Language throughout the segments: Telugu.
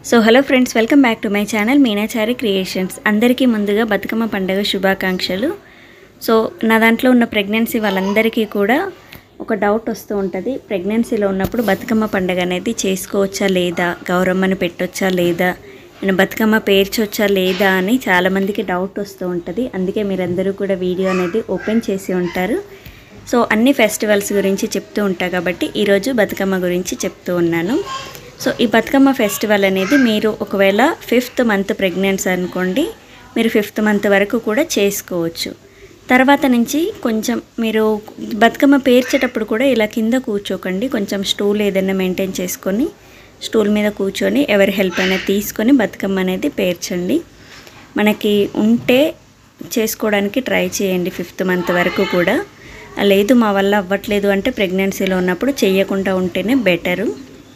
so hello friends welcome back to my channel Meenachari creations అందరికీ ముందుగా బతుకమ్మ పండుగ శుభాకాంక్షలు సో నా దాంట్లో ఉన్న ప్రెగ్నెన్సీ వాళ్ళందరికీ కూడా ఒక డౌట్ వస్తూ ఉంటుంది ప్రెగ్నెన్సీలో ఉన్నప్పుడు బతుకమ్మ పండుగ అనేది చేసుకోవచ్చా లేదా గౌరమ్మని పెట్టొచ్చా లేదా నేను బతుకమ్మ పేర్చొచ్చా లేదా అని చాలామందికి డౌట్ వస్తూ ఉంటుంది అందుకే మీరందరూ కూడా వీడియో అనేది ఓపెన్ చేసి ఉంటారు సో అన్ని ఫెస్టివల్స్ గురించి చెప్తూ ఉంటా కాబట్టి ఈరోజు బతుకమ్మ గురించి చెప్తూ ఉన్నాను సో ఈ బతుకమ్మ ఫెస్టివల్ అనేది మీరు ఒకవేళ ఫిఫ్త్ మంత్ ప్రెగ్నెన్సీ అనుకోండి మీరు ఫిఫ్త్ మంత్ వరకు కూడా చేసుకోవచ్చు తర్వాత నుంచి కొంచెం మీరు బతుకమ్మ పేర్చేటప్పుడు కూడా ఇలా కింద కూర్చోకండి కొంచెం స్టూల్ ఏదైనా మెయింటైన్ చేసుకొని స్టూల్ మీద కూర్చొని ఎవరి హెల్ప్ అయినా తీసుకొని బతుకమ్మ అనేది పేర్చండి మనకి ఉంటే చేసుకోవడానికి ట్రై చేయండి ఫిఫ్త్ మంత్ వరకు కూడా లేదు మా వల్ల అవ్వట్లేదు అంటే ప్రెగ్నెన్సీలో ఉన్నప్పుడు చేయకుండా ఉంటేనే బెటరు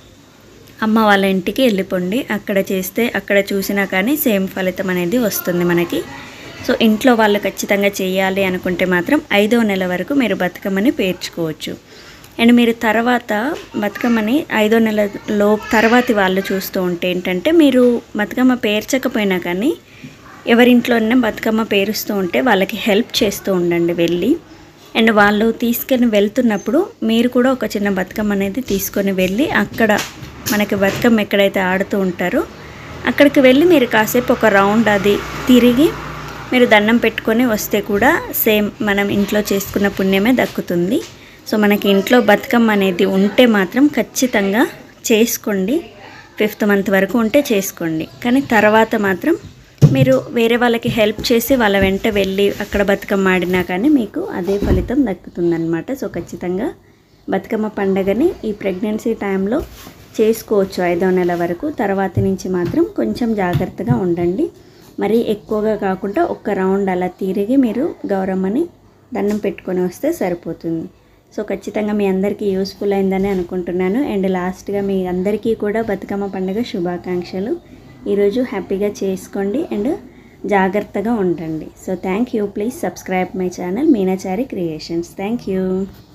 అమ్మ వాళ్ళ ఇంటికి వెళ్ళిపోండి అక్కడ చేస్తే అక్కడ చూసినా కానీ సేమ్ ఫలితం అనేది వస్తుంది మనకి సో ఇంట్లో వాళ్ళు ఖచ్చితంగా చేయాలి అనుకుంటే మాత్రం ఐదో నెల వరకు మీరు బతుకమ్మని పేర్చుకోవచ్చు అండ్ మీరు తర్వాత బతుకమ్మని ఐదో నెలలో తర్వాతి వాళ్ళు చూస్తూ ఉంటే ఏంటంటే మీరు బతుకమ్మ పేర్చకపోయినా కానీ ఎవరింట్లోనే బతుకమ్మ పేరుస్తూ ఉంటే వాళ్ళకి హెల్ప్ చేస్తూ ఉండండి వెళ్ళి అండ్ వాళ్ళు తీసుకొని వెళ్తున్నప్పుడు మీరు కూడా ఒక చిన్న బతుకమ్మ అనేది తీసుకొని వెళ్ళి అక్కడ మనకి బతుకమ్మ ఎక్కడైతే ఆడుతూ ఉంటారో అక్కడికి వెళ్ళి మీరు కాసేపు ఒక రౌండ్ అది తిరిగి మీరు దండం పెట్టుకొని వస్తే కూడా సేమ్ మనం ఇంట్లో చేసుకున్న పుణ్యమే దక్కుతుంది సో మనకి ఇంట్లో బతుకమ్మ అనేది ఉంటే మాత్రం ఖచ్చితంగా చేసుకోండి ఫిఫ్త్ మంత్ వరకు ఉంటే చేసుకోండి కానీ తర్వాత మాత్రం మీరు వేరే వాళ్ళకి హెల్ప్ చేసి వాళ్ళ వెంట వెళ్ళి అక్కడ బతుకమ్మ ఆడినా కానీ మీకు అదే ఫలితం దక్కుతుందన్నమాట సో ఖచ్చితంగా బతుకమ్మ పండగని ఈ ప్రెగ్నెన్సీ టైంలో చేసుకోవచ్చు ఐదో నెల వరకు తర్వాత నుంచి మాత్రం కొంచెం జాగ్రత్తగా ఉండండి మరీ ఎక్కువగా కాకుండా ఒక్క రౌండ్ అలా తిరిగి మీరు గౌరమ్మని దండం పెట్టుకొని వస్తే సరిపోతుంది సో ఖచ్చితంగా మీ అందరికీ యూస్ఫుల్ అయిందని అనుకుంటున్నాను అండ్ లాస్ట్గా మీ అందరికీ కూడా బతుకమ్మ పండుగ శుభాకాంక్షలు ఈరోజు హ్యాపీగా చేసుకోండి అండ్ జాగ్రత్తగా ఉండండి so thank you please subscribe my channel Meenachari creations thank you